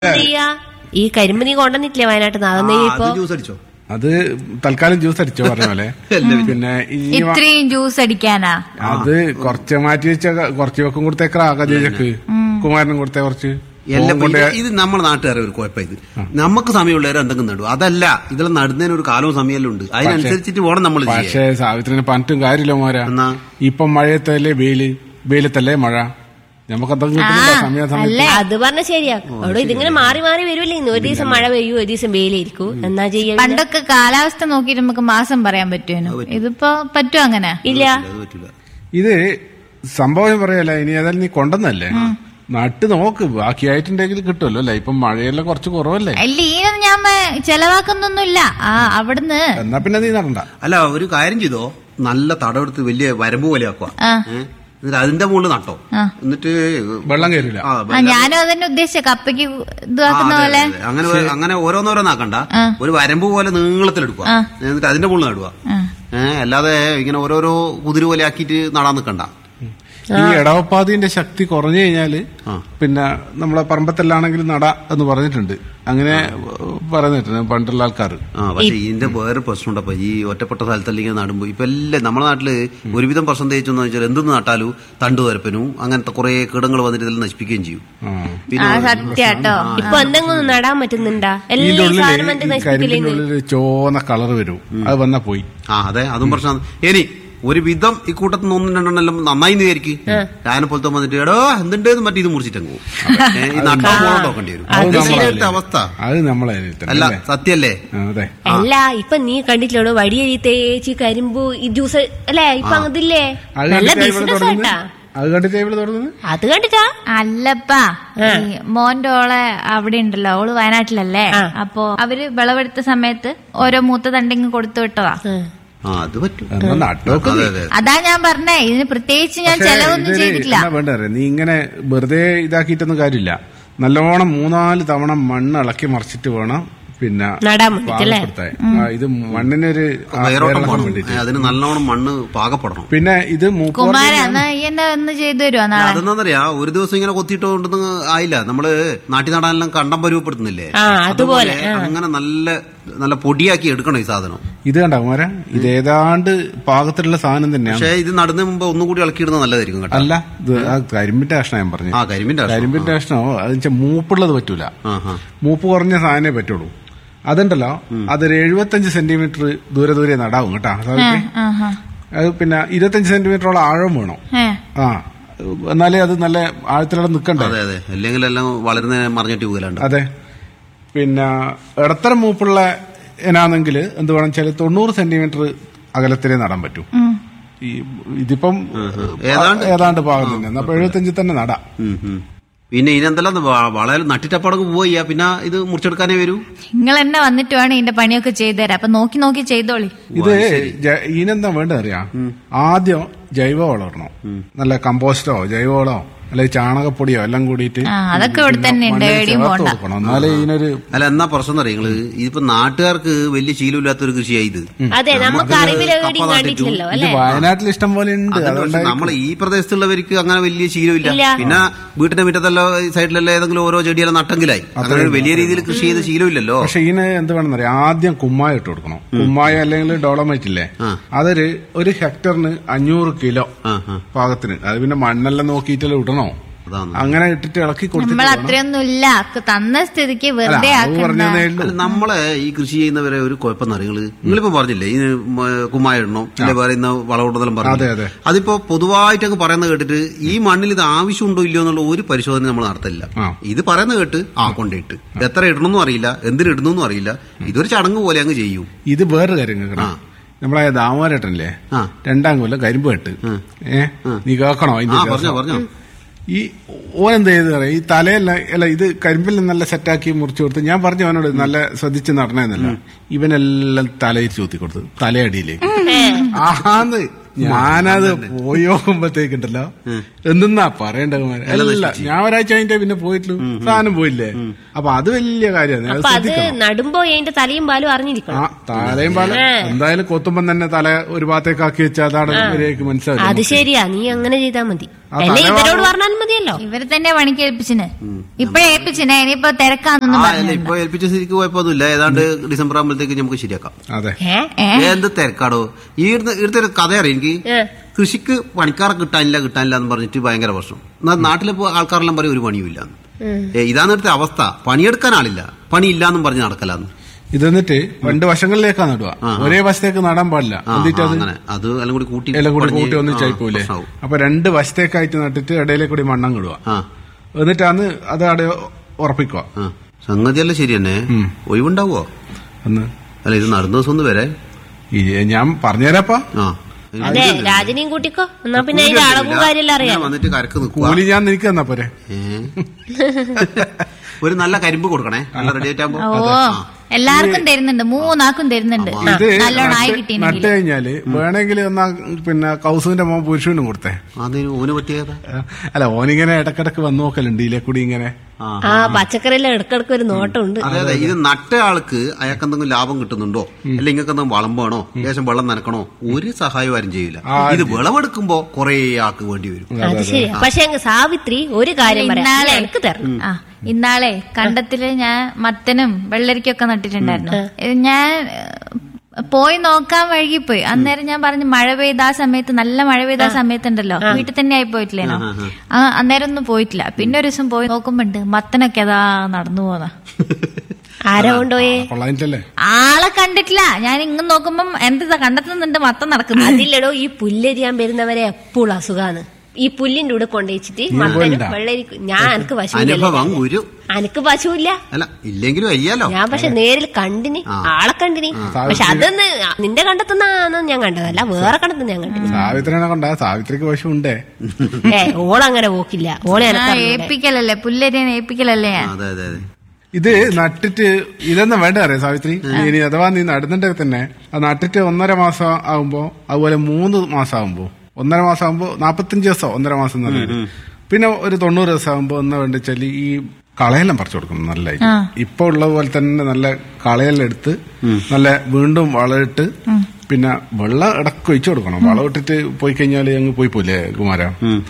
എന്ത് ചെയ്യാ ഈ കരിമ്പ് നീ കൊണ്ടുവന്നിട്ടില്ലേ വയനാട്ടിൽ നിന്ന് അതൊന്നും ഇപ്പൊ ജ്യൂസ് അടിച്ചോ അത് തൽക്കാലം ജ്യൂസ് അടിച്ചോ പറഞ്ഞ പോലെ പിന്നെ ഈ വ- ഇത്രയും ജ്യൂസ് അടിക്കാനാ അത് കുറച്ച് മാറ്റി വെച്ച കുറച്ച് വെക്കും കൊടുത്തേക്കാ കജേജക്ക് കുമാരനും കൊടുത്തേ കുറച്ച് എല്ലാം ഓൻ കൊണ്ട് ഇത് ഇത് നമ്മുടെ നാട്ടുകാരെ ഒരു കുഴപ്പം ഇത് നമുക്ക് സമയമുള്ളവരെ എന്തെങ്കിലും നടും അതല്ല ഇതിൽ നടുന്നതിന് ഒരു കാലവും സമയമെല്ലാം ഉണ്ട് അതിനനുസരിച്ചിട്ട് വേണം നമ്മൾ ചെയ്യാൻ പക്ഷേ സാവിത്രിനെ പറഞ്ഞിട്ടും കാര്യമില്ല മോരാ എന്നാ ഇപ്പം മഴയത്തല്ലേ വെയില് വെയിലത്തല്ലേ മഴ നമുക്ക് എന്തെങ്കിലും കിട്ടുന്നില്ല സമയ സമയത്ത് അത് പറഞ്ഞ ശരിയാ അവിടെ ഇതിങ്ങനെ മാറി മാറി വരുമല്ലേ ഇന്ന് ഒരു ദിവസം മഴ പെയ്യൂ ഒരു ദിവസം വെയിലായിരിക്കും എന്നാ ചെയ്യാ പിന്നെ? പണ്ടൊക്കെ കാലാവസ്ഥ നോക്കിയിട്ട് നമുക്ക് മാസം പറയാൻ പറ്റുമോ ഇതിപ്പോ പറ്റുമോ അങ്ങനെ ഇല്ല അത് പറ്റില്ല ഇത് സംഭവം പറയല്ല ഇനി ഏതായാലും നീ കൊണ്ടെന്നല്ലേ നട്ട് നോക്ക് ബാക്കിയായിട്ടുണ്ടെങ്കിൽ കിട്ടുമല്ലോ അല്ലേ ഇപ്പം മഴയെല്ലാം കുറച്ച് കുറവല്ലേ അല്ല ഈനൊന്നും ഞാൻ മ- ചെലവാക്കുന്നൊന്നുമില്ല ആ അവിടുന്ന് എന്നാ പിന്നെ നീ നടണ്ട അല്ല ഒരു കാര്യം ചെയ്തോ നല്ല തടവെടുത്ത് വലിയ വരമ്പ് പോലെ ആക്കുക ആ. എന്നിട്ട് അതിന്റെ മുകളിൽ നട്ടോ ആ. എന്നിട്ട് വെള്ളം കയറില്ല ആ, ആ ഞാനും അതന്നെ ഉദ്ദേശിച്ച കപ്പയ്ക്ക് ആ, ഇതാക്കുന്ന അതെ, പോലെ അതെ, അതെ. അങ്ങനെ അങ്ങനെ ഓരോന്നോരോന്നാക്കണ്ട ആ. ഒരു വരമ്പ് പോലെ നീളത്തിലെടുക്കുക ആ. എന്നിട്ട് അതിന്റെ മുകളിൽ നടുക ആ. ഏഹ് അല്ലാതെ ഇങ്ങനെ ഓരോരോ കുതിര് പോലെ ആക്കിയിട്ട് നടാൻ നിൽക്കണ്ട ഈ ഇടവപ്പാതിന്റെ ശക്തി കുറഞ്ഞു കഴിഞ്ഞാല് ആ. പിന്നെ നമ്മളെ പറമ്പത്തെല്ലാണെങ്കിലും നട എന്ന് പറഞ്ഞിട്ടുണ്ട് അങ്ങനെ പറഞ്ഞിട്ടുണ്ട് പണ്ടുള്ള ആൾക്കാർ ആ പക്ഷെ ഇതിന്റെ വേറെ പ്രശ്നമുണ്ടപ്പോ ഈ ഒറ്റപ്പെട്ട സ്ഥലത്തല്ല ഇങ്ങനെ നടുമ്പോ ഇപ്പൊ എല്ലാം നമ്മുടെ നാട്ടില് ഒരുവിധം പെർസെന്റേജ് എന്ന് വെച്ചാൽ എന്തെന്ന് നട്ടാലും തണ്ടു വരപ്പനും അങ്ങനത്തെ കുറെ കീടങ്ങൾ വന്നിട്ട് ഇതെല്ലാം നശിപ്പിക്കുകയും ചെയ്യും ആ സത്യാട്ടോ ഇപ്പൊ എന്തെങ്കിലും നടാൻ പറ്റുന്നുണ്ടാ ഇതിന്റെ എല്ലാ സാധനം ഉള്ളില് മറ്റേ ഈ നശിപ്പിക്കലേന്ന് കരിമ്പിന്റെ ഉള്ളിൽ ചോന്ന കളർ വരും അത് വന്നാ പോയി ആ അതെ അതും പ്രശ്നമാണ് ഇനി ഒരു വിധം ഈ കൂട്ടത്തിൽ നിന്ന് ഒന്നും രണ്ടെണ്ണം നന്നായി വിചാരിക്കും ഞാനെ പോലത്തെ വന്നിട്ട് എടോ എന്തുണ്ടെന്ന് മറ്റേ ഇത് മുറിച്ചിട്ടങ്ങ് പോകും ഏ, ഈ നട്ടാൻ പോകേണ്ടി വരും അത് ഇത് നമ്മളെ ഇങ്ങനത്തെ അവസ്ഥ അത് നമ്മളെ തന്നെ അല്ല അല്ലേ? സത്യല്ലേ ആ, അതെ അല്ല ഇപ്പൊ നീ കണ്ടിട്ടില്ലോ വടിയരി തേച്ച് കരിമ്പു ഈ ജ്യൂസ് അല്ലേ ഇപ്പൊ അങ്ങതില്ലേ അത് നല്ല കണ്ടിട്ടാ ഇവിടെ ബിസിനസ് തുടങ്ങുന്നത് ആട്ടാ അത് കണ്ടിട്ടാ ഇവിടെ തുടങ്ങുന്നത് അത് കണ്ടിട്ടാ അല്ലപ്പാ ഈ മോന്റെ ഓളെ അവിടെ ഉണ്ടല്ലോ ഓള് വയനാട്ടിലല്ലേ ആ. അപ്പൊ അവര് വിളവെടുത്ത സമയത്ത് ഓരോ മൂത്ത തണ്ടിങ് കൊടുത്തു വിട്ടതാ ഉം. ആ അത് പറ്റും എന്നാ നട്ടോക്ക് അതെ നീ. അതെ അതാ ഞാൻ പറഞ്ഞേ ഇതിന് പ്രത്യേകിച്ച് ഞാൻ പക്ഷേ ചെലവൊന്നും ഇതൊരു ചെയ്തിട്ടില്ല എന്നാ വേണ്ട അറിയോ? നീ ഇങ്ങനെ വെറുതെ ഇതാക്കിയിട്ടൊന്നും കാര്യമില്ല നല്ലോണം മൂന്നാല് തവണ മണ്ണ് ഇളക്കി മറിച്ചിട്ട് വേണം പിന്നെ നടാൻ വേണ്ടിട്ടല്ലേ പാകപ്പെടുത്താൻ. ആ, ഇത് മണ്ണിനൊരു ആ, വേരോട്ടം വേരിളക്കാൻ പോകണം വേണ്ടിയിട്ട്. ഏ, അതിന് നല്ലോണം മണ്ണ് പാകപ്പെടണം പിന്നെ ഇത് മൂപ്പ് കുമാര കുറഞ്ഞ എന്നാ ഈ എന്നെ ഒന്ന് ചെയ്തു തരുമോ നാളെ അതെന്താന്നറിയാ ഒരു ദിവസം ഇങ്ങനെ കൊത്തിയിട്ടോണ്ടെന്ന് ആയില്ല നമ്മള് നാട്ടി നടാനെല്ലാം കണ്ടം പരുവപ്പെടുത്തുന്നില്ലേ ആ, അതുപോലെ, ആ. അങ്ങനെ നല്ല നല്ല പൊടിയാക്കി എടുക്കണം ഈ സാധനം ഇത് കണ്ട കുമാര ഇത് ഏതാണ്ട് പാകത്തിലുള്ള സാധനം തന്നെയാണ് പക്ഷേ ഇത് നടുന്നതിന് മുമ്പ് ഒന്നും കൂടി ഇളക്കിയിടുന്നത് നല്ലതായിരിക്കും കേട്ടോ അല്ല ഇത് ആ കരിമ്പിന്റെ കഷ്ണം ഞാൻ പറഞ്ഞു ആ കരിമ്പിന്റെ കഷ്ണം. കരിമ്പിന്റെ കഷ്ണം അത് വെച്ചാൽ മൂപ്പുള്ളത് പറ്റൂല ആ ആ മൂപ്പ് കുറഞ്ഞ സാധനമേ പറ്റുള്ളൂ അതുണ്ടല്ലോ അതൊരു എഴുപത്തഞ്ച് സെന്റിമീറ്റർ ദൂരെ ദൂരെ നടാവും കേട്ടാ സാധിക്ക് ആഹാ. അത് പിന്നെ ഇരുപത്തഞ്ച് സെന്റിമീറ്ററോളം ആഴം വേണം ഏ ആ എന്നാലേ അത് നല്ല ആഴത്തിലവിടെ നിൽക്കണ്ടേ അതെ അതെ അല്ലെങ്കിൽ എല്ലാം വളരുന്ന മറിഞ്ഞിട്ട് പോകലുണ്ട് അതെ പിന്നെ ഇടത്തരം മൂപ്പുള്ള ഇനാണെങ്കിൽ എന്ത് വേണം വെച്ചാൽ തൊണ്ണൂറ് സെന്റിമീറ്റർ അകലത്തിലേ നടാൻ പറ്റൂ ഉം. ഈ ഇതിപ്പം ഏതാണ്ട് ഏതാണ്ട് പാകം തന്നെ അപ്പൊ എഴുപത്തഞ്ചിൽ തന്നെ നടാം ഉം, ഉം. പിന്നെ ഇതിനെന്തെല്ലാം വളരെ നട്ടിട്ടപ്പടങ്ങ് പോയി പിന്നെ ഇത് മുറിച്ചെടുക്കാനേ വരൂ നിങ്ങൾ എന്നെ വന്നിട്ട് വേണം ഇതിന്റെ പണിയൊക്കെ ചെയ്തുതരാം അപ്പൊ നോക്കി നോക്കി ചെയ്തോളി ഇത് ജ- ഇതിനെന്താ വേണ്ടത് അറിയാം ആദ്യം ജൈവവളം ഇടണം നല്ല കമ്പോസ്റ്റോ ജൈവവളോ അല്ലെങ്കിൽ ചാണകപ്പൊടിയോ എല്ലാം കൂടിയിട്ട് ആ, അതൊക്കെ ഇവിടെ തന്നെ ഉണ്ട്. മണ്ണിൽ എവിടെയും ചേർത്ത് പോണ്ട. കൊടുക്കണം എന്നാലേ ഇതിനൊരു അല്ല എന്നാ പ്രശ്നം അറിയാം നിങ്ങള് ഇതിപ്പോ നാട്ടുകാർക്ക് വലിയ ശീലമില്ലാത്തൊരു കൃഷിയായി ഇത് അതെ നമുക്ക് അറിവിൽ കപ്പ എവിടെയും നട്ടിട്ടും കണ്ടിട്ടില്ലല്ലോ ഇത് അല്ലെ വയനാട്ടിൽ ഇഷ്ടം പോലെ ഉണ്ട് അതുകൊണ്ട് നമ്മളെ ഈ പ്രദേശത്തുള്ളവർക്ക് അങ്ങനെ വലിയ ശീലമില്ല ഇല്ല. പിന്നെ വീട്ടിന്റെ മുറ്റത്തല്ലോ ഈ സൈഡിലെല്ലാം ഏതെങ്കിലും ഓരോ ചെടിയെല്ലാം നട്ടെങ്കിലായി അങ്ങനെ ഒരു വലിയ രീതിയിൽ കൃഷി ചെയ്ത് ശീലമില്ലല്ലോ പക്ഷെ ഇതിന് എന്ത് വേണമെന്ന് അറിയാം ആദ്യം കുമ്മായ ഇട്ട് കൊടുക്കണം കുമ്മായ അല്ലെങ്കിൽ ഡോളമൈറ്റ് ഇല്ലേ ആ. അതൊരു ഒരു ഹെക്ടറിന് അഞ്ഞൂറ് കിലോ ആ ആ പാകത്തിന് അത് പിന്നെ മണ്ണെല്ലാം നോക്കിയിട്ടല്ലേ ഇടണോ അതാണ് അങ്ങനെ ഇട്ടിട്ട് ഇളക്കി കൊടുത്തിട്ട് നമ്മൾ വേണം. അത്രയൊന്നും ഇല്ല തന്ന സ്ഥിതിക്ക് അല്ല, വെറുതെ അത് ആക്കണ്ട പറഞ്ഞതേ ഉള്ളൂ അല്ല നമ്മളെ ഈ കൃഷി ചെയ്യുന്നവരെ ഒരു കുഴപ്പം നിങ്ങള് നിങ്ങളിപ്പോ പറഞ്ഞില്ലേ ഈ കുമ്മായ ഇടണം അല്ലെ പറയുന്ന വളകൂടുതലും അതെ, പറഞ്ഞു അതെ. അതിപ്പോ പൊതുവായിട്ട് അങ്ങ് പറയുന്നത് കേട്ടിട്ട് ഈ മണ്ണിൽ ഇത് ആവശ്യമുണ്ടോ ഇല്ലയോ എന്നുള്ള ഒരു പരിശോധന നമ്മൾ നടത്തില്ല ആ. ഇത് പറയുന്നത് കേട്ട് ആ കൊണ്ടിട്ട് എത്ര ഇടണമെന്നും അറിയില്ല എന്തിന് ഇടണമെന്നും അറിയില്ല ഇതൊരു ചടങ്ങ് പോലെ അങ്ങ് ചെയ്യും ഇത് വേറൊരു കാര്യം കേൾക്കണം നമ്മളെ ദാമോരട്ടല്ലേ ആ. രണ്ടാം കൊല്ലം കരിമ്പ് കെട്ട് ഏ നീ കേൾക്കണോ ആ ഇതിന്റെ പറഞ്ഞോ രസം? പറഞ്ഞോ ഈ ഓൻ എന്ത് ചെയ്ത് പറയാം ഈ തലയല്ല അല്ല ഇത് കരിമ്പിൽ നല്ല സെറ്റാക്കി മുറിച്ചു കൊടുത്ത് ഞാൻ പറഞ്ഞു അവനോട് നല്ല ശ്രദ്ധിച്ച് നടണമെന്നല്ല ഇവനെല്ലാം തലയിൽ ചൂത്തി കൊടുത്തു തലയടിയിലേക്ക് ആന്ന് ഞാനത് പോയി നോക്കുമ്പോഴത്തേക്കുണ്ടല്ലോ എന്തെന്നാ പറയേണ്ടത് കുമാരൻ? അല്ല ഞാൻ ഒരാഴ്ച കഴിഞ്ഞിട്ടേ പിന്നെ പോയിട്ടുള്ളൂ സാധനം പോയില്ലേ അപ്പൊ അത് വലിയ കാര്യമാണ് അത് അപ്പൊ അത് ശ്രദ്ധിക്കണം നടുമ്പോ അതിന്റെ തലയും പാലും ആ അറിഞ്ഞിരിക്കണം താഴെയും പാല എന്തായാലും കൊത്തുമ്പം തന്നെ തല ഒരു ഭാഗത്തേക്ക് ആക്കി വെച്ചാൽ അതാണ് ഇവരേക്ക് മനസ്സിലാവും അത് ശരിയാ നീ അങ്ങനെ ചെയ്താ മതി ആ അല്ലെ തലവാ- ഇവരോട് പറഞ്ഞാൽ മതിയല്ലോ ഇവര് തന്നെ പണിക്ക് ഏൽപ്പിച്ചിന് ഇപ്പഴേ ഏൽപ്പിച്ചിനെ ഇനിയിപ്പോ തിരക്കാന്നൊന്നും ആ പറഞ്ഞു അല്ല ഇപ്പൊ ഏൽപ്പിച്ച സ്ഥിതിക്ക് കുഴപ്പമൊന്നുമില്ല ഏതാണ്ട് ഡിസംബർ ആകുമ്പോഴത്തേക്ക് നമുക്ക് ശരിയാക്കാം അതെ ഏ ഏ എന്ത് തിരക്കാടോ ഈ ഇവിടുത്തെ ഇവിടുത്തെ ഒരു കഥ അറിയാം എനിക്ക് ഏ. കൃഷിക്ക് പണിക്കാരെ കിട്ടാനില്ല കിട്ടാനില്ല എന്ന് പറഞ്ഞിട്ട് ഭയങ്കര പ്രശ്നം എന്നാൽ നാട്ടിലിപ്പോ ആൾക്കാരെല്ലാം പറയും ഒരു പണിയും ഇല്ല ഏ ഇതാണ് ഇവിടുത്തെ അവസ്ഥ പണിയെടുക്കാൻ ആളില്ല പണി ഇല്ലാന്നും പറഞ്ഞ് നടക്കലാന്ന് ഇത് എന്നിട്ട് രണ്ട് വശങ്ങളിലേക്കാ നടുക ഒരേ വശത്തേക്ക് നടാൻ പാടില്ല ആ, എന്നിട്ട് ആ, അത് അങ്ങനെ അത് എല്ലാം കൂടി കൂട്ടി എല്ലാം കൂടി പടഞ്ഞ് കൂട്ടി ഒന്നിച്ചായി ആ, പോയില്ലേ പ്രശ്നാവും. അപ്പൊ രണ്ട് വശത്തേക്കായിട്ട് നട്ടിട്ട് ഇടയിലെ കൂടി മണ്ണം കിടുക ആ എന്നിട്ടാണ് അത് അവിടെ ഉറപ്പിക്കുക ആ സംഗതിയെല്ലാം ശരി തന്നെ ഒഴിവുണ്ടാവോ എന്ന് അല്ല ഇത് നടന്ന ദിവസം ഒന്ന് വരെ ഈ ഞാൻ പറഞ്ഞുതരാപ്പാ ആ അതെ രാജനെയും കൂട്ടിക്കോ എന്നാ പിന്നെ അതിന്റെ അളവും കാര്യമെല്ലാം അറിയാം ഞാൻ വന്നിട്ട് കരക്ക് നിൽക്കുക കൂലി ഞാൻ നിനക്ക് തന്നാ പോരെ ഒരു നല്ല കരിമ്പ് കൊടുക്കണേ നല്ല റെഡി ആയിട്ടാകുമ്പോ ഓ എല്ലാവർക്കും തരുന്നുണ്ട് മൂന്നാക്കും തരുന്നുണ്ട് ഇത് നല്ലോണം ആയി നട്ട് കിട്ടിയെങ്കിൽ നട്ട് കഴിഞ്ഞാല് വേണമെങ്കിൽ എന്നാ പിന്നെ കൗസുവിന്റെ മോൻ പുരുഷനും കൊടുത്തേ അതിന് ഓന് പറ്റിയതാ അല്ല ഓനിങ്ങനെ ഇടക്കിടക്ക് വന്നു നോക്കലുണ്ട് ഇതിലെ കൂടി ഇങ്ങനെ ആ ആ പച്ചക്കറിയെല്ലാം ഇടക്കിടക്ക് ഒരു നോട്ടമുണ്ട് അതെ അതെ ഇത് നട്ട ആൾക്ക് അയാൾക്ക് എന്തെങ്കിലും ലാഭം കിട്ടുന്നുണ്ടോ അല്ലെങ്കിൽ നിങ്ങൾക്ക് എന്തെങ്കിലും വളം വേണോ ലേശം വെള്ളം നനക്കണോ ഒരു സഹായം ആരും ചെയ്യില്ല ഇത് വിളവെടുക്കുമ്പോ കുറെ ആൾക്ക് വേണ്ടി വരും അത് ശരിയാ പക്ഷെ അങ്ങ് സാവിത്രി ഒരു കാര്യം പറയാം ഇന്നാളെ എനിക്ക് തരണം ആ ഇന്നാളെ കണ്ടത്തില് ഞാൻ മത്തനും വെള്ളരിക്കൊക്കെ നട്ടിട്ടുണ്ടായിരുന്നു ഇത് ഞാൻ ഏഹ്, പോയി നോക്കാൻ വൈകിപ്പോയി അന്നേരം ഞാൻ പറഞ്ഞു മഴ പെയ്ത ആ സമയത്ത് നല്ല മഴ പെയ്ത ആ സമയത്തുണ്ടല്ലോ വീട്ടിൽ തന്നെ ആയി പോയിട്ടില്ലേനോ ആ അന്നേരം ഒന്നും പോയിട്ടില്ല പിന്നെ ഒരു ദിവസം പോയി നോക്കുമ്പോണ്ട് മത്തനൊക്കെ അതാ നടന്നു പോന്ന ആരാ കൊണ്ടുപോയേ കൊള്ളാനിട്ടല്ലേ ആളെ കണ്ടിട്ടില്ല ഞാൻ ഇങ്ങ് നോക്കുമ്പം എന്താ കണ്ടെത്തുന്നുണ്ട് മത്തം നടക്കുന്നത് അതില്ലടോ ഈ പുല്ലരിയാൻ വരുന്നവരെ എപ്പോഴും അസുഖാണ് ഈ പുല്ലിന്റെ കൂടെ കൊണ്ടുവച്ചിട്ട് മത്തനും പോയിണ്ടാ? വെള്ളരിക്കും ഞാൻ എനിക്ക് പശുവില്ല അനുഭവം ഗുരു എനിക്ക് പശുവില്ല അല്ല ഇല്ലെങ്കിലും അയ്യാലോ ഞാൻ പക്ഷെ നേരിൽ കണ്ടിന് ആളെ കണ്ടിന് പക്ഷെ അതൊന്ന് നിന്റെ കണ്ടെത്തുന്ന ഞാൻ കണ്ടതല്ല വേറെ കണ്ടെത്തുന്ന ഞാൻ കണ്ടിന് സാവിത്രിനെ കൊണ്ടാ സാവിത്രിക്ക് പശു ഉണ്ടേ ഏ ഓളങ്ങനെ പോക്കില്ല ഓളെ ആ, എനക്ക് ഏൽപ്പിക്കലല്ലേ പുല്ലരിയാൻ ഏൽപ്പിക്കലല്ലേ ഞാൻ അതെ അതെ അതെ ഇത് നട്ടിട്ട് ഇതൊന്നും വേണ്ട അറിയാം സാവിത്രി ഇനി അഥവാ നീ നടുന്നുണ്ടെങ്കിൽ തന്നെ അത് നട്ടിട്ട് ഒന്നര മാസം ആകുമ്പോ അതുപോലെ മൂന്ന് മാസം ആകുമ്പോ ഒന്നര മാസം ആകുമ്പോ നാപ്പത്തഞ്ച് ദിവസം ഒന്നര മാസം എന്ന് പറയുന്നത് പിന്നെ ഒരു തൊണ്ണൂറ് ദിവസം ആകുമ്പോ ഒന്ന് വേണ്ട വെച്ചാൽ ഈ കളയെല്ലാം പറിച്ചു കൊടുക്കണം നല്ലതായിട്ട് ഇപ്പൊ ഉള്ള പോലെ തന്നെ നല്ല കളയെല്ലാം എടുത്ത് നല്ല വീണ്ടും വളമിട്ട് പിന്നെ വെള്ളം ഇടക്ക് ഒഴിച്ചു കൊടുക്കണം വളം ഇട്ടിട്ട് പോയി കഴിഞ്ഞാൽ അങ്ങ് പോയി പോലെ കുമാര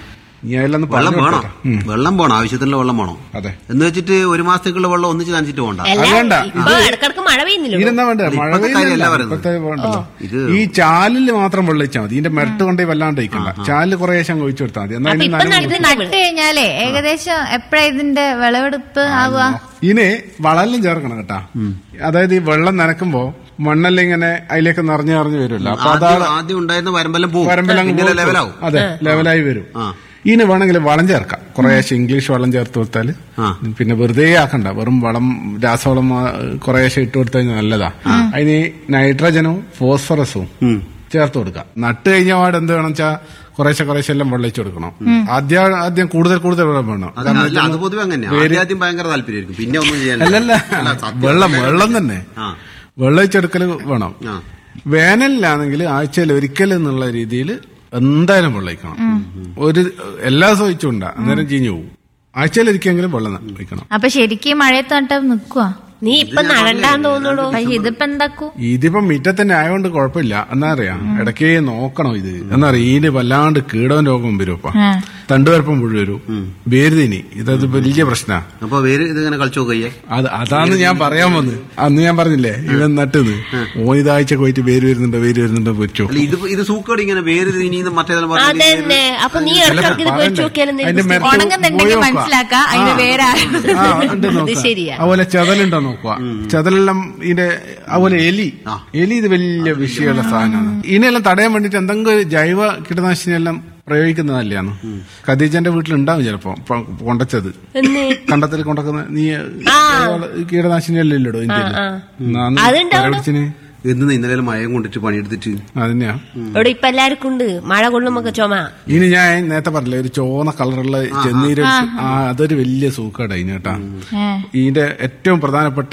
നീ അതെല്ലാം ഒന്ന് വെള്ളം പറഞ്ഞു വേണം കൊടുക്കട്ടെ. വെള്ളം പോണം ആവശ്യത്തിനുള്ള വെള്ളം വേണം അതെ എന്ന് വെച്ചിട്ട് ഒരു മാസത്തേക്കുള്ള വെള്ളം ഒന്നിച്ച് നനച്ചിട്ട് പോണ്ട അല്ല അത് വേണ്ട. ഇപ്പൊ ഇടക്കിടക്ക് മഴ പെയ്യുന്നില്ല ഇതിനെന്താ വേണ്ട ഇത് മഴ ഇപ്പത്തെ പെയ്യുന്നില്ല. കാര്യമല്ല പറയുന്നത്. ഇപ്പത്തെ വേണ്ടല്ലോ. ഇത് ഈ ചാലില് മാത്രം വെള്ളിച്ചാൽ മതി ഇതിന്റെ മെരട്ട് കൊണ്ടേ വല്ലാണ്ട് ഒഴിക്കണ്ട ചാലില് കുറെ ശേഷം ഒഴിച്ചു കൊടുത്താൽ മതി എന്നാ അപ്പൊ ഇതിന് ഇപ്പൊ നനവ് ഇത് നട്ട് കഴിഞ്ഞാലേ ഏകദേശം എപ്പോഴാ ഇതിന്റെ വിളവെടുപ്പ് ആവുക ഇതിന് വളെല്ലാം ചേർക്കണം കേട്ടാ അതായത് ഈ വെള്ളം നനക്കുമ്പോ മണ്ണെല്ലാം ഇങ്ങനെ അതിലേക്ക് നിറഞ്ഞു നിറഞ്ഞു വരുമല്ലോ അപ്പൊ ആദ്യം അതാണ് ആദ്യം ഉണ്ടായിരുന്ന വരമ്പെല്ലാം പോകും വരമ്പെല്ലാം അങ്ങ് പിന്നെ പോകും. ലെവലാവും അതെ ലെവലായി വരും ആ. ഇതിന് വേണമെങ്കിൽ വളം ചേർക്കാം കുറേശ്ശെ ഇംഗ്ലീഷ് വളം ചേർത്ത് കൊടുത്താല് ആ. പിന്നെ വെറുതെ ആക്കണ്ട വെറും വളം രാസവളം ആ, കുറേശ്ശെ ഇട്ട് കൊടുത്തു കഴിഞ്ഞാൽ നല്ലതാ അതിന് നൈട്രജനും ഫോസ്ഫറസും ഉം. ചേർത്ത് കൊടുക്കാം നട്ട് കഴിഞ്ഞ പാട് എന്ത് വേണം വെച്ചാൽ കുറേശ്ശെ കുറേശ്ശെ എല്ലാം വെള്ളം ഒഴിച്ചു കൊടുക്കണം ആദ്യം ആദ്യം കൂടുതൽ കൂടുതൽ വെള്ളം വേണം അത് കാരണം അല്ല, അത് പൊതുവെ അങ്ങനെ ആദ്യം ആദ്യം ഭയങ്കര താല്പര്യമായിരിക്കും പിന്നെ ഒന്നും ചെയ്യാൻ അല്ലല്ല വെള്ളം വെള്ളം തന്നെ ആ വെള്ളം ഒഴിച്ചെടുക്കൽ വേണം ആ വേനലിലാണെങ്കിൽ ആഴ്ചയിൽ ഒരിക്കൽ എന്നുള്ള രീതിയിൽ എന്തായാലും വെള്ളം ഒഴിക്കണം ഒരു എല്ലാ ദിവസവും ഒഴിച്ചുകൊണ്ടാ അന്നേരം ചീഞ്ഞു പോകും ആഴ്ചയിൽ ഒരിക്കലെങ്കിലും വെള്ളം ഒഴിക്കണം അപ്പൊ ശരിക്കും മഴയത്ത് നട്ട നിക്കുവാ നീ ഇപ്പൊ നടണ്ടാന്ന് തോന്നുള്ളൂ പക്ഷെ ഇതിപ്പോ എന്താക്കൂ ഇതിപ്പം മിറ്റത്തന്നെ ആയതുകൊണ്ട് കുഴപ്പമില്ല എന്നാ അറിയാം ഇടയ്ക്ക് നോക്കണം ഇത് എന്നാ അറിയാം ഇതിന് വല്ലാണ്ട് കീടവും രോഗം വരും ഇപ്പൊ ആ. തണ്ടുവരപ്പം പുഴു വരും വേരുതിനി ഇതത് വലിയ പ്രശ്ന അപ്പൊ വേര് ഇതിങ്ങനെ കളിച്ചു നോക്കിയേ അത് അതാണ് ഞാൻ പറയാൻ വന്നത് അന്ന് ഞാൻ പറഞ്ഞില്ലേ ഇവൻ നട്ടത് ഓൻ ഇതാഴ്ച പോയിട്ട് വേര് വരുന്നുണ്ടോ വേര് വരുന്നുണ്ടോ വെച്ചു അല്ല ഇത് ഇത് സൂക്കേട് ഇങ്ങനെ വേര് ഇനിയും മറ്റേതെല്ലാം പറഞ്ഞിട്ട് അതന്നെ അപ്പൊ നീ ഇടക്കിടക്ക് ഇത് പൊരിച്ചു നോക്കിയാലും അതിന്റെ മെരട്ട് ഉണങ്ങുന്നുണ്ടെങ്കിൽ പോയി നോക്കുക. മനസ്സിലാക്കാം അതിന്റെ വേരാ ആ, ഉണ്ട് അത് നോക്കുക. ശരിയാ. അതുപോലെ ചെതലുണ്ടോ നോക്കുക ചെതലെല്ലാം ഇതിന്റെ അതുപോലെ എലി ആ. എലി ഇത് വലിയ വിഷയമുള്ള സാധനമാണ് ഇതിനെല്ലാം തടയാൻ വേണ്ടിട്ട് എന്തെങ്കിലും ജൈവ കീടനാശിനി എല്ലാം പ്രയോഗിക്കുന്നതല്ലാണ് ഖദീജന്റെ വീട്ടിലുണ്ടാവും ചിലപ്പോ പ- കൊണ്ടച്ചത് എന്ന് കണ്ടത്തിൽ കൊണ്ടക്കുന്ന നീ ആ. കീടനാശിനി എല്ലാം ഇല്ലടോ ഇന്ത്യയിൽ ആ. എന്നാ അന്ന് അതുണ്ടാവണം. പരവടിച്ചിന് എന്ന് ഇന്നലെ മയം കൊണ്ടിട്ട് പണിയെടുത്തിട്ട് അതന്നെയാ ഇവിടെ ഇപ്പൊ എല്ലാവർക്കും ഉണ്ട് മഴ കൊള്ളുമ്പോ ചുമ ഇനി ഞാൻ നേരത്തെ പറഞ്ഞില്ലേ ഒരു ചോന്ന കളറുള്ള ചെന്നീര് ആ അതൊരു വലിയ സൂക്കേടാ ഇതിന് കേട്ടാ ഏ. ഇതിന്റെ ഏറ്റവും പ്രധാനപ്പെട്ട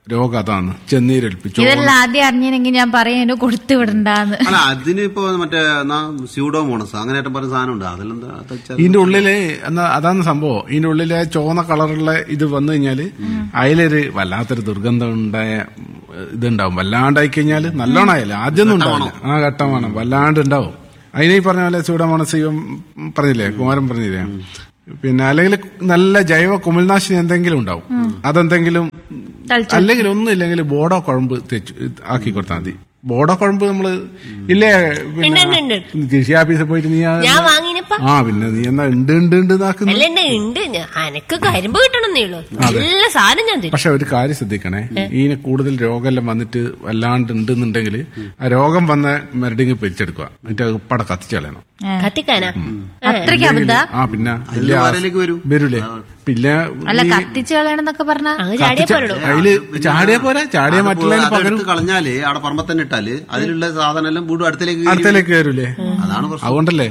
രോഗം അതാണ് ചെന്നീരേൽപ്പിച്ചു ഇതെല്ലാം ആദ്യം അറിഞ്ഞിനെങ്കിൽ ഞാൻ പറയാനോ കൊടുത്തു വിടണ്ടാന്ന് അല്ല അതിന് ഇപ്പൊ മറ്റേ സ്യൂഡോമോണസ് അങ്ങനെയായിട്ട് പറഞ്ഞ സാധനം ഉണ്ട് അതിലെന്താ അത് വെച്ചാൽ ഇതിന്റെ ഉള്ളില് എന്നാ അതാണ് സംഭവം ഇതിന്റെ ഉള്ളിലെ ചുവന്ന കളറുള്ള ഇത് വന്നു കഴിഞ്ഞാല് അതിലൊരു വല്ലാത്തൊരു ദുർഗന്ധം ഉണ്ടായ ഇതുണ്ടാവും വല്ലാണ്ടായി കഴിഞ്ഞാല് നല്ലോണം ആയാലും ആദ്യമൊന്നും ഉണ്ടാവില്ല ആ ഘട്ടം വേണം വല്ലാണ്ട് ഉണ്ടാവും അതിനെ ഈ പറഞ്ഞ പോലെ ചൂടമോണസ് ഇവൻ പറഞ്ഞില്ലേ കുമാരൻ പറഞ്ഞില്ലേ പിന്നെ അല്ലെങ്കിൽ നല്ല ജൈവ കുമിൾനാശിനി എന്തെങ്കിലും ഉണ്ടാവും അതെന്തെങ്കിലും തളിച്ചു അല്ലെങ്കിൽ ഒന്നും ഇല്ലെങ്കിൽ ബോഡോ കുഴമ്പ് തെച്ചു ആക്കി കൊടുത്താൽ മതി ബോഡോ കുഴമ്പ് നമ്മള് ഇല്ലേ പിന്നെ ഉണ്ട്, ഉണ്ട്, കൃഷി ഓഫീസിൽ പോയിട്ട് നീ ആ- ഞാൻ വാങ്ങിനപ്പ ആ പിന്നെ നീ എന്നാ ഉണ്ട് ഉണ്ട് ഉണ്ട് എന്നാക്കുന്നു അല്ല ഉണ്ട് ഉണ്ട് ഞാൻ- അനക്ക് കരിമ്പ് കിട്ടണമെന്നേ ഉള്ളൂ നല്ല സാധനം ഞാൻ തരും പക്ഷെ ഒരു കാര്യം ശ്രദ്ധിക്കണേ ഇതിന് കൂടുതൽ രോഗമെല്ലാം വന്നിട്ട് വല്ലാണ്ട് ഉണ്ടെന്നുണ്ടെങ്കിൽ ആ രോഗം വന്ന മരടിങ് പിരിച്ചെടുക്കുക എന്നിട്ട് അത് ഉപ്പടെ കത്തിച്ച് കളയണം കത്തിക്കാനാ അത്രയ്ക്ക് അബദ്ധ ആ പിന്നെ അതിൽ ഇല്ല, വരലേക്ക് വരൂ വരൂലേ പിന്നെ അല്ല കത്തിച്ച് കളയണമെന്നൊക്കെ പറഞ്ഞ അങ്ങ് ചാടിയ പോരടോ അതില് ചാടിയ പോരാ ചാടിയ അത് മറ്റുള്ളതിന് അതെടുത്ത് പകരം കളഞ്ഞാല് അവിടെ പറമ്പ തന്നെ ഇട്ടാല് അതിലുള്ള സാധനം എല്ലാം വീണ്ടും അടുത്തേക്ക് കയറി അടുത്തേക്ക് കയറൂലേ അതാണ് പ്രശ്നം അതുകൊണ്ടല്ലേ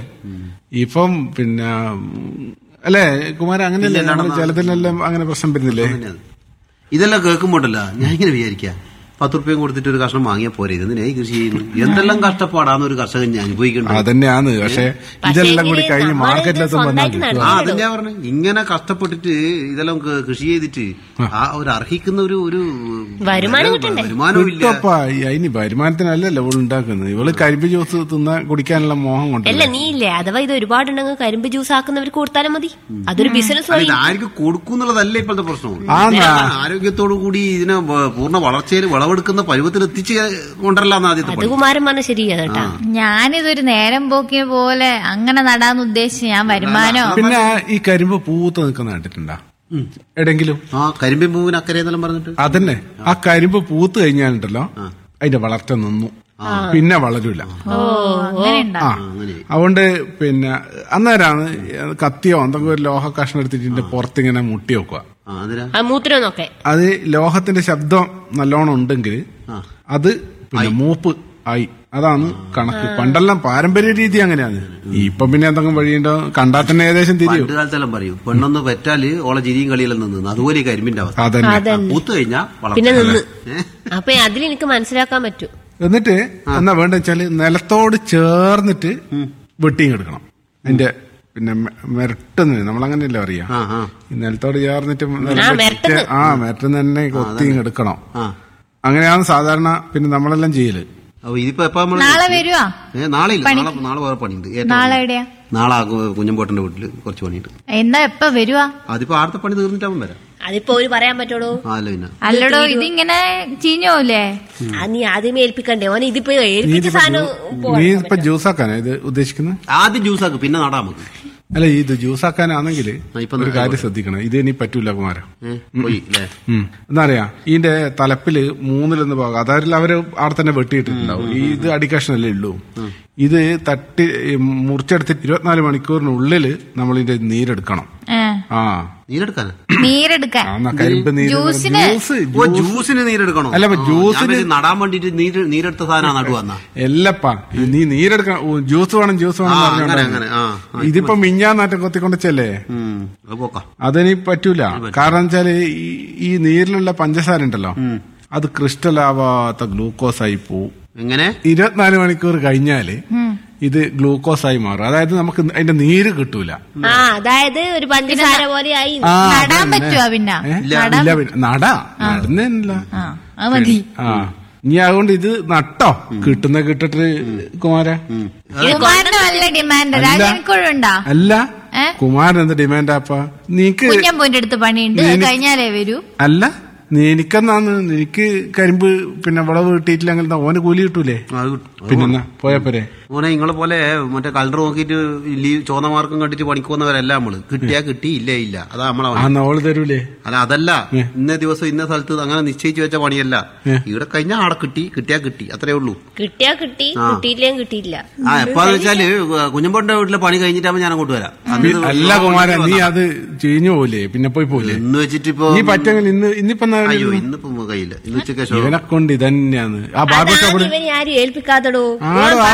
ഇപ്പം പിന്നെ ഉം, അല്ലേ കുമാരൻ അങ്ങനെയല്ലേ നമ്മള് ജലത്തിനെല്ലാം അങ്ങനെ പ്രശ്നം വരുന്നില്ലേ തന്നെയാണ്. ഇതെല്ലാം കേൾക്കുമ്പോണ്ടല്ല ഞാൻ ഇങ്ങനെ വിചാരിക്കാം പത്ത് റുപ്യം കൊടുത്തിട്ട് ഒരു കഷ്ണം വാങ്ങിയാൽ പോരെ ഇതിനെ കൃഷി ചെയ്യുന്നു എന്തെല്ലാം കഷ്ടപ്പാടാണ് ഒരു കർഷകൻ ഞാൻ അനുഭവിക്കേണ്ടത് അതന്നെയാണ് പക്ഷെ ഇതെല്ലാം കൂടി എങ്കില് കഴിഞ്ഞ് നമ്മള് മാർക്കറ്റിലെത്തും വന്നാൽ സ്വന്തായിട്ട് കിട്ടുക ആ അതിന്റെ പറഞ്ഞു ഇങ്ങനെ കഷ്ടപ്പെട്ടിട്ട് ഇതെല്ലാം ക- കൃഷി ചെയ്തിട്ട് ആ ഒരു അർഹിക്കുന്ന ഒരു ഒരു വരുമാനം കിട്ടണ്ടേ? വരുമാനവും ഇല്ല കിട്ടപ്പാ അതിന് വരുമാനത്തിനല്ലല്ലോ ഇവള് ഉണ്ടാക്കുന്നത് ഇവള് കരിമ്പ് ജ്യൂസ് തിന്നാൻ കുടിക്കാനുള്ള മോഹം അല്ല കൊണ്ടല്ലേ നീ ഇല്ലേ അഥവാ ഇത് ഒരുപാടുണ്ടെങ്കിൽ കരിമ്പ് ജ്യൂസ് ആക്കുന്നവർക്ക് കൊടുത്താലും മതി അതൊരു ബിസിനസ് അല്ല, വഴി ഇത് ആർക്ക് കൊടുക്കുന്നുള്ളതല്ല ഇപ്പോഴത്തെ പ്രശ്നം ആ, നാ. ആരോഗ്യത്തോടു കൂടി ഇതിനെ വ- പൂർണ്ണ വളർച്ചയിൽ വിളവെടുക്കുന്ന പരുവത്തിൽ എത്തിച്ച് കൊണ്ടല്ലാന്ന് ആദ്യത്തെ അത് പണി കുമാരൻ പറഞ്ഞ ശരിയാ കേട്ടാ ഞാനിതൊരു നേരം പോക്കിയ പോലെ അങ്ങനെ നടാന്ന് ഉദ്ദേശിച്ച് ഞാൻ വരുമാനോ പിന്നെ ഈ കരിമ്പ് പൂത്ത് നിൽക്കുന്ന കണ്ടിട്ടുണ്ടാ എവിടെങ്കിലും ആ കരിമ്പിൻ പൂവിന് അക്കരെ എന്നെല്ലാം പറഞ്ഞിട്ട് അതന്നെ ആ കരിമ്പ് പൂത്ത് കഴിഞ്ഞാലുണ്ടല്ലോ അതിന്റെ വളർച്ച നിന്നു പിന്നെ വളരൂല ഓ അങ്ങനെ ഉണ്ടാ ആ അതുകൊണ്ട് പിന്നെ അന്നേരമാണ് കത്തിയോ എന്തെങ്കിലും ഒരു ലോഹ കഷ്ണം എടുത്തിട്ട് ഇതിന്റെ പുറത്തിങ്ങനെ മുട്ടി വെക്കുക ആ അതിനാ ആ മൂത്രമൊന്നൊക്കെ അത് ലോഹത്തിന്റെ ശബ്ദം നല്ലോണം ഉണ്ടെങ്കിൽ അത് പിന്നെ മൂപ്പ് ആയി അതാണ് കണക്ക് പണ്ടെല്ലാം പാരമ്പര്യ രീതി അങ്ങനെയാണ് ഇപ്പം പിന്നെ എന്തെങ്കിലും വഴിയുണ്ടോ കണ്ടാൽ തന്നെ ഏകദേശം തിരിയും പണ്ട് കാലത്തെല്ലാം പറയും പെണ്ണൊന്ന് പെറ്റാല് ഓളെ ചിരിയും കളിയെല്ലാം നിന്ന് അതുപോലെ ഈ കരിമ്പിന്റെ അവസ്ഥ അതന്നെ അതന്നെ പൂത്ത് കഴിഞ്ഞാ പിന്നെ നിന്ന് ഏ? അപ്പൊ അതിലെനിക്ക് മനസ്സിലാക്കാൻ പറ്റൂ എന്നിട്ട് എന്നാ വേണ്ട വെച്ചാല് നിലത്തോട് ചേർന്നിട്ട് വെട്ടിയും എടുക്കണം അതിന്റെ പിന്നെ മെരട്ടുന്ന നമ്മളങ്ങനെയല്ലേ അറിയാം ആ ആ ഈ നിലത്തോട് ചേർന്നിട്ട് ആ, മെരട്ടുന്ന്. ആ മെരട്ടുന്ന തന്നെ കൊത്തിയും എടുക്കണം ആ അങ്ങനെയാണ് സാധാരണ പിന്നെ നമ്മളെല്ലാം ചെയ്യല് അപ്പൊ ഇതിപ്പോ എപ്പോ നമ്മള് നാളെ വരുവാ ഏ നാളെ ഇല്ല നാളെ നാളെ വേറെ പണിയുണ്ട് ഏറ്റവും നാളെ എവിടെയാ നാളെ ആ കു- കുഞ്ഞമ്പോട്ടന്റെ വീട്ടില് കുറച്ച് പണിയുണ്ട് എന്നാ എപ്പ വരുവാ അതിപ്പോ ആടത്തെ പണി തീർന്നിട്ടാവും വരാം അതിപ്പോ ഒരു പറയാൻ പറ്റുള്ളൂ ആ അല്ല പിന്നെ അല്ലടോ ഇതിങ്ങനെ ചീഞ്ഞോല്ലേ ആ നീ ആദ്യമേ ഏൽപ്പിക്കണ്ടേ ഓനെ ഇതിപ്പോ ഏൽപ്പിച്ച സാധനം നീ ഇപ്പൊ ജ്യൂസാക്കാനാ ഇത് ഉദ്ദേശിക്കുന്നത് ആദ്യം ജ്യൂസാക്ക് പിന്നെ നടാ നമുക്ക് അല്ല ഇത് ജ്യൂസാക്കാനാണെങ്കിൽ ആ, ഇപ്പൊ ഒരു കാര്യം ശ്രദ്ധിക്കണം ഇത് ഇനി പറ്റൂല കുമാരൻ ഏ, പോയി അല്ലേ ഉം. എന്താ പറയാ ഇതിന്റെ തലപ്പില് മൂന്നിലൊന്ന് ഭാഗം അതായത് അവര് അവിടെ തന്നെ വെട്ടിയിട്ടിട്ടുണ്ടാവും ഈ ഇത് അടിക്കഷ്ണല്ലേ ഉള്ളൂ ഇത് തട്ടി ഈ മുറിച്ചെടുത്തിട്ട് ഇരുപത്തിനാല് മണിക്കൂറിനുള്ളിൽ നമ്മൾ ഇതിന്റെ നീരെടുക്കണം ഏ, ആ നീരെടുക്കാനാ നീരെടുക്കാൻ ആ, എന്നാ കരിമ്പ് നീര് ജ്യൂസിന്? ജ്യൂസ് ഓ ജ്യൂസിന് നീരെടുക്കണോ അല്ല, അപ്പൊ ആ, ജ്യൂസിന് ഞാൻ വിചാരിച്ചു നടാൻ വേണ്ടിട്ട് നീര് നീരെടുത്ത സാധനം നടുവന്നാ എല്ലപ്പാ നീ നീരെടുക്കണം ഓ, ജ്യൂസ് വേണം ജ്യൂസ് വേണം ആ എന്ന് അങ്ങനെ പറഞ്ഞോണ്ടാണ്. അങ്ങനെ ആ ആ, ഇതിപ്പോ മിഞ്ഞാന്നാറ്റം കൊത്തിക്കൊണ്ടച്ചല്ലേ ഉം, അത് പോക്കാം അതിനി പറ്റൂല കാരണം വെച്ചാല് ഈ- ഈ നീരിലുള്ള പഞ്ചസാര ഉണ്ടല്ലോ അത് ക്രിസ്റ്റൽ ആവാത്ത ഗ്ലൂക്കോസ് ആയി പോവും എങ്ങനെ ഇരുപത്തിനാല് മണിക്കൂർ കഴിഞ്ഞാല് ഇത് ഗ്ലൂക്കോസ് ആയി മാറും അതായത് നമുക്ക് അതിന്റെ നീര് കിട്ടൂല ആ അതായത് ഒരു പഞ്ചസാര പോലെ ആയി ആ, നടാൻ അതന്നെ. പറ്റുമോ പിന്നെ ഏ? ഇല്ല പിന്നെ നടാ നടുന്നില്ല ആ അത് മതി ആ ഇനി അതുകൊണ്ട് ഇത് നട്ടോ കിട്ടുന്ന കിട്ടിട്ട് കുമാര കുമാരന് നല്ല ഡിമാൻഡ് രാജനിക്കുഴുണ്ടോ അല്ല ഏ? കുമാരൻ എന്ത് ഡിമാൻഡാപ്പാ നീക്ക് കുഞ്ഞമ്പൂന്റെ അടുത്ത് പണിയുണ്ട് അത് കഴിഞ്ഞാലേ വരൂ അല്ല നീ എനിക്കെന്നാന്ന് എനിക്ക് കരിമ്പ് പിന്നെ വിളവ് കിട്ടിയിട്ടില്ലെങ്കിൽ എന്താ ഓന് കൂലി കിട്ടൂലേ അത് കിട്ടും. പിന്നെന്നാ പോയാ പോരെ ഓനെ നിങ്ങളെ പോലെ മറ്റേ കലണ്ടർ നോക്കിയിട്ട് ലീവ് ചോന്ന മാർക്കും കണ്ടിട്ട് പണിക്കുവന്നവരല്ല നമ്മള് കിട്ടിയാ കിട്ടി ഇല്ല ഇല്ല അതാ നമ്മളെ ആ പണി. നോള് തരൂലേ അല്ല അതല്ല ഇന്ന ദിവസം ഇന്ന സ്ഥലത്ത് അങ്ങനെ നിശ്ചയിച്ചു വെച്ച പണിയല്ല ഇവിടെ കഴിഞ്ഞാൽ ആടെ കിട്ടി കിട്ടിയാ കിട്ടി അത്രേ ഉള്ളൂ കിട്ടിയാ കിട്ടി കിട്ടിയില്ലെങ്കിൽ കിട്ടിയില്ല ആ എപ്പാന്ന് വെച്ചാല് കുഞ്ഞമ്പോന്റെ വീട്ടിലെ പണി കഴിഞ്ഞിട്ടാകുമ്പോ ഞാൻ അങ്ങോട്ട് വരാം അന്ന് ഇത് അല്ല കുമാരൻ നീ അത് ചീഞ്ഞു പോലെ പിന്നെ പോയി പോലെ എന്ന് വെച്ചിട്ട് ഇപ്പൊ നീ പറ്റെങ്കിൽ ഇന്ന് ഇന്നിപ്പോ എന്നാ അയ്യോ ഇന്നിപ്പോ കയ്യില്ല ഇന്ന് ഉച്ചക്ക് ശേഷം ഇവനെ കൊണ്ട് ഇതന്നെയാണ് ആ ബാർബർ അതാണ് ഷോപ്പിൽ ഇവനെ ആരും ഏൽപ്പിക്കാത്തടോ ആടോ ആ ബാർബർ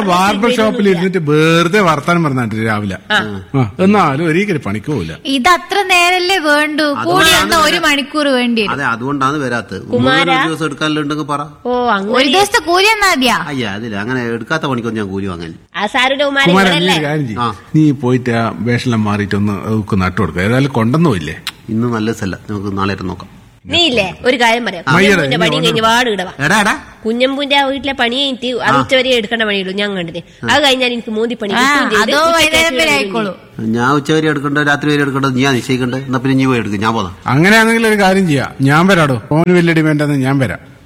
ഷോപ്പിൽ ഇരുന്നിട്ട് വെറുതെ വർത്താനം പറഞ്ഞിട്ട് രാവിലെ ആ, എന്നാലും ഒരിക്കലും പണിക്ക് പോവില്ല ഇത് അത്ര നേരല്ലേ വേണ്ടു കൂടി വന്ന ഒരു മണിക്കൂർ വേണ്ടി വരും അതെ അതുകൊണ്ടാണ് വരാത്തത് കുമാരാ. മൂന്നര ദിവസം എടുക്കാനുണ്ടെങ്കിൽ പറ ഓ ഒരു അങ്ങനെ ദിവസത്തെ കൂലി എന്നാ മതിയാ അയ്യ അതില്ല അങ്ങനെ എടുക്കാത്ത പണിക്കൊന്നും ഞാൻ കൂലി വാങ്ങല് ആ സാരുടെ കുമാരൻ കുമാരൻ നീ ഇവരല്ലേ ഒരു കാര്യം ചെയ്യ്. ആ. നീ പോയിട്ട് ആ വേഷെല്ലാം മാറിയിട്ട് ഒന്ന് അവക്ക് നട്ടു കൊടുക്കുക ഏതായാലും കൊണ്ടൊന്നും ഇല്ലേ ഇന്ന് നല്ല സ്ഥല നമുക്ക് നാളെ നോക്കാം നീ ഇല്ലേ ഒരു കാര്യം പറയാം മയ്യടെ, കുഞ്ഞമ്പൂന്റെ നീ പണി കഴിഞ്ഞ് പാട് ഇടവാ എടാ എടാ കുഞ്ഞമ്പൂന്റെ ആ വീട്ടിലെ പണി കഴിഞ്ഞിട്ട് അത് ഉച്ചവരെ എടുക്കേണ്ട പണിയുള്ളൂ ഞാൻ കണ്ടിട്ട് അത് കഴിഞ്ഞാൽ എനിക്ക് മൂന്തി പണി ആ, കിട്ടുകയും ചെയ്ത് അതോ ഉച്ചയ്ക്ക് വൈകുന്നേരം വരെ ശേഷം ആയിക്കോളൂ ഞാൻ ഉച്ചവരെ എടുക്കണ്ട രാത്രി വരെ എടുക്കണ്ട നീ നിശ്ചയിക്കണ്ടേ എന്നാ പിന്നെ നീ പോയി എടുക്കും ഞാൻ പോതാ അങ്ങനെയാണെങ്കിൽ ഒരു കാര്യം ചെയ്യാം ഞാൻ വരാടോ ഫോന് വലിയ ഡിമാൻഡാന്ന് ഞാൻ വരാം